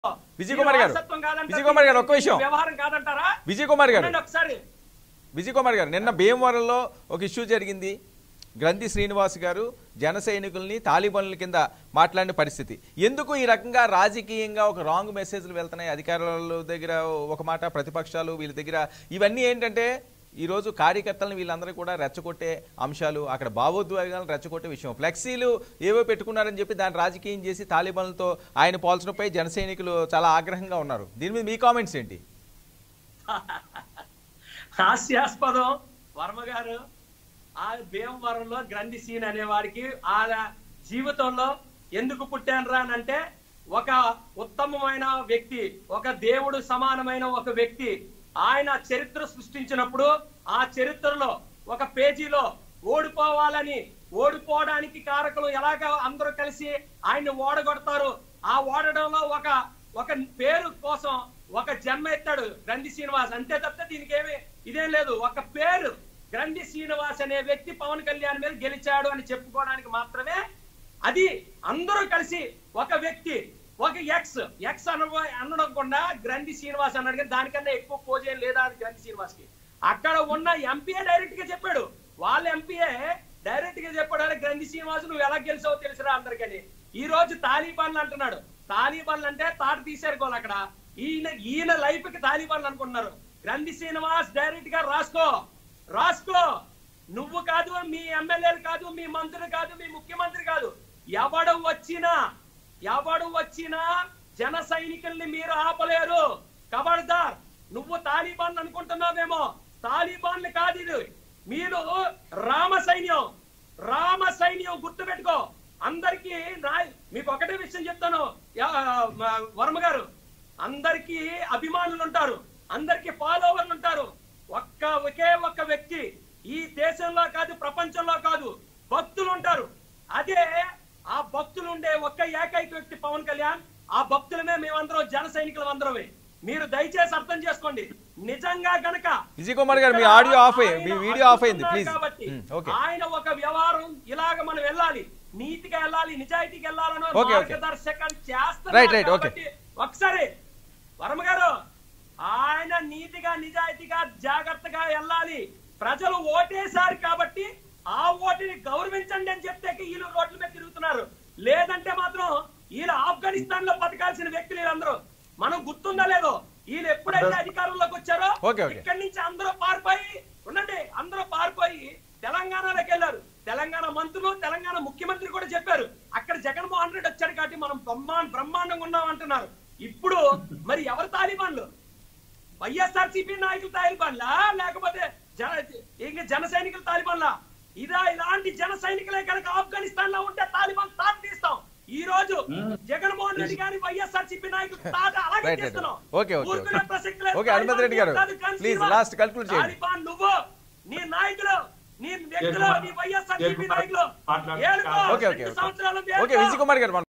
విజయ్ కుమార్ గారు, వారసత్వం కాదంటారా? విజయ్ కుమార్ గారు, ఒక్క విషయం. వ్యవహారం కాదంటారా విజయ్ కుమార్ గారు ఉండండి ఒకసారి విజయ్ కుమార్ గారు నిన్న భీమవరంలో ఒక ఇష్యూ జరిగింది గ్రంథి శ్రీనివాస్ గారు జన సైనికుల్ని తాలిబాన్ల కింద మాట్లాడిన పరిస్థితి ఎందుకు ఈ రకంగా రాజకీయంగా ఒక రాంగ్ మెసేజ్లు వెళ్తున్నాయి అధికారుల దగ్గర ఒక మాట ప్రతిపక్షాలు వీళ్ళ దగ్గర ఇవన్నీ ఏంటంటే ఈరోజు కార్యకర్తలను వీళ్ళందరూ కూడా రెచ్చగొట్టే అంశాలు అక్కడ భావోద్వేగాలను రెచ్చగొట్టే విషయం ఫ్లెక్సీలు ఏవో పెట్టుకున్నారని చెప్పి దాన్ని రాజకీయం చేసి తాలిబాన్లతో ఆయన పోల్చడంపై జన సైనికులు చాలా ఆగ్రహంగా ఉన్నారు దీని మీద మీ కామెంట్స్ ఏంటి హాస్యాస్పదం వర్మ గారు ఆ భీమవరంలో గ్రంథి సీన్ అనే వారికి ఆ జీవితంలో ఎందుకు పుట్టానురా అని అంటే ఒక ఉత్తమమైన వ్యక్తి ఒక దేవుడు సమానమైన ఒక వ్యక్తి ఆయన చరిత్ర సృష్టించినప్పుడు ఆ చరిత్రలో ఒక పేజీలో ఓడిపోవాలని ఓడిపోవడానికి కారకులు ఎలాగ అందరూ కలిసి ఆయన్ని ఓడగొడతారు ఆ ఓడడంలో ఒక ఒక పేరు కోసం ఒక జన్మ ఎత్తాడు గ్రంథి శ్రీనివాస్ అంతే తప్పితే దీనికి ఏమి ఇదేం లేదు ఒక పేరు గ్రంథి శ్రీనివాస్ అనే వ్యక్తి పవన్ కళ్యాణ్ మీద గెలిచాడు అని చెప్పుకోవడానికి మాత్రమే అది అందరూ కలిసి ఒక వ్యక్తి ఒక ఎక్స్ ఎక్స్ అన అనకుండా గ్రంథి శ్రీనివాస్ అన్నాడు కానీ దానికన్నా ఎక్కువ పోజ్ ఏం లేదా అది గ్రంథి శ్రీనివాస్ కి అక్కడ ఉన్న ఎంపీఏ డైరెక్ట్ గా చెప్పాడు వాళ్ళ ఎంపీఏ డైరెక్ట్ గా చెప్పాడు "అరే గ్రంథి శ్రీనివాస్ నువ్వు ఎలా గెలిచావో తెలుసురా అందరికని ఈ రోజు తాలిబాన్లు అంటున్నాడు తాలిబాన్లు అంటే తాట తీశారు గోల్ అక్కడ ఈయన ఈయన లైఫ్ కి తాలిబాన్లు అనుకుంటున్నారు గ్రంథి శ్రీనివాస్ డైరెక్ట్ గా రాసుకో రాసుకో నువ్వు కాదు మీ ఎమ్మెల్యేలు కాదు మీ మంత్రులు కాదు మీ ముఖ్యమంత్రి కాదు ఎవడు వచ్చినా ఎవడు వచ్చినా జన సైనికుల్ని మీరు ఆపలేరు కబడ్దార్ నువ్వు తాలిబాన్ అనుకుంటున్నావేమో తాలిబాన్లు కాదు ఇది మీరు రామ సైన్యం రామ సైన్యం గుర్తుపెట్టుకో అందరికీ నా- మీకు ఒకటే విషయం చెప్తాను యా- మ- వర్మ గారు అందరికీ అభిమానులు ఉంటారు అందరికీ ఫాలోవర్లు ఉంటారు ఒక్క ఒకే ఒక్క వ్యక్తి ఈ దేశంలో కాదు ప్రపంచంలో కాదు భక్తులు ఉంటారు అదే ఆ భక్తులు ఉండే ఒక్క ఏకైక వ్యక్తి పవన్ కళ్యాణ్ ఆ భక్తులమే మేమందరం జన సైనికులు అందరమే మీరు దయచేసి అర్థం చేసుకోండి నిజంగా గనక విజయ్ కుమార్ గారు, మీ ఇక్కడ ఆడియో ఆఫ్ అయ్యి- మీ ఆయన వీడియో ఆఫ్ అయింది, అడ్డుకున్నారు ప్లీజ్. కాబట్టి ఉమ్, ఓకే. ఆయన ఒక వ్యవహారం ఇలాగ మనం వెళ్ళాలి నీతిగా వెళ్ళాలి నిజాయితీగా వెళ్ళాలని ఓకే, ఓకే. మార్గదర్శకం చేస్తున్నారు రైట్, రైట్, ఓకే. కాబట్టి ఒకసారి వర్మ గారు ఆయన నీతిగా నిజాయితీగా జాగ్రత్తగా వెళ్ళాలి ప్రజలు ఓటేశారు కాబట్టి ఆ ఓటుని గౌరవించండి అని చెప్తే వీళ్ళు రోడ్ల మీద తిరుగుతున్నారు లేదంటే మాత్రం వీళ్ళు ఆఫ్ఘనిస్తాన్ లో బతకాల్సిన వ్యక్తులు వీళ్ళందరూ మనం గుర్తుందా లేదో వీళ్ళు ఎప్పుడైతే అధికారంలోకి వచ్చారో ఓకే, ఓకే. ఇక్కడి నుంచి అందరూ పారిపోయి ఉండండి అందరూ పారిపోయి తెలంగాణలోకి వెళ్ళారు తెలంగాణ మంత్రులు తెలంగాణ ముఖ్యమంత్రి కూడా చెప్పారు అక్కడ జగన్మోహన్ రెడ్డి వచ్చాడు కాబట్టి మనం బ్రహ్మా బ్రహ్మాండంగా ఉన్నాం అంటున్నారు ఇప్పుడు మరి ఎవరు తాలిబాన్లు వైఎస్ఆర్ సిపి నాయకులు తాలిబాన్లా లేకపోతే జన ఇంక జన సైనికులు తాలిబాన్లా ఇదా ఇలాంటి జన సైనికులే కనుక ఆఫ్ఘనిస్తాన్ లో ఉంటే తాలిబాన్ తాట తీస్తాం ఈ రోజు జగన్మోహన్ రెడ్డి గారి వైఎస్ఆర్ సిపి నాయకులు తాట అలాగే రైట్, రైట్. తీస్తున్నాం ఓకే, ఓకే, ఊరుకునే ఓకే. ప్రసక్తి లేదు. ఓకే, హనుమంత్ రెడ్డి గారు, తాలిబాన్ కాదు, ప్లీజ్, కాదు, లాస్ట్ conclude చేయండి. తాలిబాన్ నువ్వు నీ నాయకులు నీ వ్యక్తులు నీ వైఎస్ఆర్ సిపి నాయకులు మాట్లాడు. ఏలుకో. ఓకే ఓకే రెండు సంవత్సరాలు ఓకే విజయ్ కుమార్ గారు